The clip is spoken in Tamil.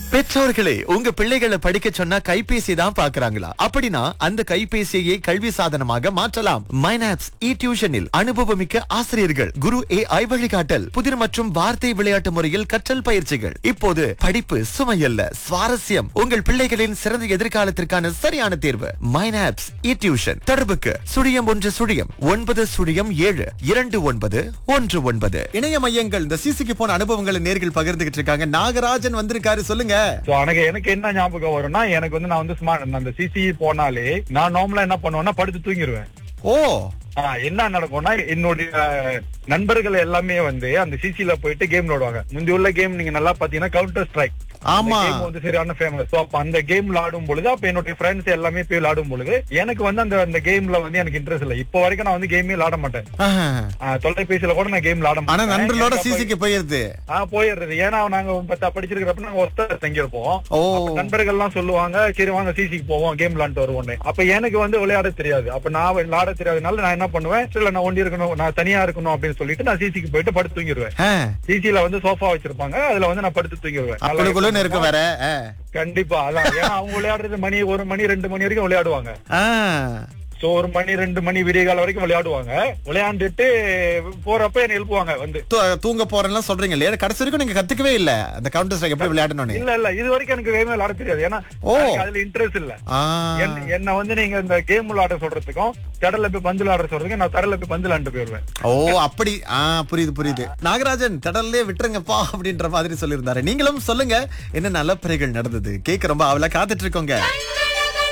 பெற்றோர்களே உங்க பிள்ளைகளை படிக்க சொன்னா கைபேசி தான் பாக்குறாங்களா அப்படின்னா அந்த கைபேசியை கல்வி சாதனமாக மாற்றலாம் மைனாப்ஸ் இ டியூஷனில் அனுபவமிக்க ஆசிரியர்கள் குரு ஏ ஐ வழிகாட்டல் புதிர் மற்றும் வார்த்தை விளையாட்டு முறையில் கற்றல் பயிற்சிகள் இப்போது படிப்பு சுமையல்ல சுவாரஸ்யம் உங்கள் பிள்ளைகளின் சிறந்த எதிர்காலத்திற்கான சரியான தேர்வு மைனாப்ஸ் இ டியூஷன் தொடர்புக்கு சுழியம் ஒன்று சுழியம் ஒன்பது சுழியம் ஏழு இரண்டு ஒன்பது ஒன்று ஒன்பது இணைய மையங்கள் இந்த சிசிக்கு போன அனுபவங்களை நேர்கள் பகிர்ந்துகிட்டு இருக்காங்க நாகராஜன் வந்திருக்காரு சொல்லுங்க சோ எனக்கு எனக்கு என்ன ஞாபகம் வரும்னா எனக்கு வந்து நான் வந்து ஸ்மார்ட் அந்த சிசி போனாலே நான் நார்மலா என்ன பண்ணுவேன்னா படுத்து தூங்கிடுவேன் ஓ ஆ, என்ன நடக்கும்னா என்னுடைய நண்பர்கள் எல்லாமே வந்து அந்த சிசில போயிட்டு கேம் விளையாடுவாங்க முந்தி உள்ள கேம் நீங்க நல்லா பாத்தீங்கன்னா கவுண்டர் ஸ்ட்ரைக் ஆமா. கேம் வந்து சரியான ஃபேமஸ் அப்ப அந்த கேம் விளையாடும் பொழுது அப்ப என்னுடைய ஃப்ரெண்ட்ஸ் எல்லாமே போய் விளையாடும் பொழுது எனக்கு வந்து அந்த அந்த கேம்ல வந்து எனக்கு இன்ட்ரெஸ்ட் இல்ல இப்போ வரைக்கும் நான் வந்து கேமே விளையாட மாட்டேன் ஆஹா. ஆ, தொலைபேசியில கூட நான் கேம் விளையாட ஆனா மாட்டேன் நண்பர்களோட எனக்கு அப்ப- சிசிக்கு போயிருது ஆ போயிடுறது ஏன்னா நாங்க பத்தா படிச்சிருக்கிறப்ப நாங்க ஒருத்தர் தங்கியிருப்போம் ஓ அப்ப நண்பர்கள் எல்லாம் சொல்லுவாங்க சரி வாங்க சிசிக்கு போவோம் கேம் விளையாண்டு வருவோம் அப்ப எனக்கு வந்து விளையாட தெரியாது அப்ப நான் விளையாட தெரியாதனால நான் என்ன பண்ணுவேன் இல்ல நான் ஒண்டி இருக்கணும் நான் தனியா இருக்கணும் அப்படின்னு சொல்லிட்டு நான் சிசிக்கு போயிட்டு படுத்து தூங்கிடுவேன் ஆ. சிசில வந்து சோஃபா வச்சிருப்பாங்க அதுல வந்து நான் படுத்து தூங்கிடுவேன் நல்லா குழுக்குழுன்னு இருக்கு வேற ஆ. கண்டிப்பா அதான் ஏன்னா அவங்க விளையாடுறது மணி ஒரு மணி ரெண்டு மணி வரைக்கும் விளையாடுவாங்க ஆ. சோ ஒரு மணி ரெண்டு மணி விடிய காலம் வரைக்கும் விளையாடுவாங்க விளையாண்டுட்டு போறப்ப என்ன எழுப்புவாங்க வந்து தூ- தூங்க போறேன்லாம் சொல்றீங்க இல்லையா கடைசி வரைக்கும் நீங்க கத்துக்கவே இல்ல அந்த கவுண்டர் ஸ்ட்ரைக் எப்படி விளையாடணும்னு இல்ல இல்ல இது வரைக்கும் எனக்கு கேமே விளையாட தெரியாது ஏன்னா ஓ. எனக்கு அதுல இன்ட்ரெஸ்ட் இல்ல ஆ. என்ன- என்ன வந்து நீங்க இந்த கேம் விளையாட சொல்றதுக்கும் கடல்ல போய் பந்து விளையாட சொல்றதுக்கும் நான் தடல போய் பந்து விளையாண்டு போயிருவேன் ஓ அப்படி ஆ புரியுது புரியுது நாகராஜன் கடல்லே விட்டுருங்கப்பா அப்படின்ற மாதிரி சொல்லியிருந்தாரு நீங்களும் சொல்லுங்க என்ன நல்ல பிறைகள் நடந்தது கேட்க ரொம்ப அவளை காத்துட்டு இருக்கோங்க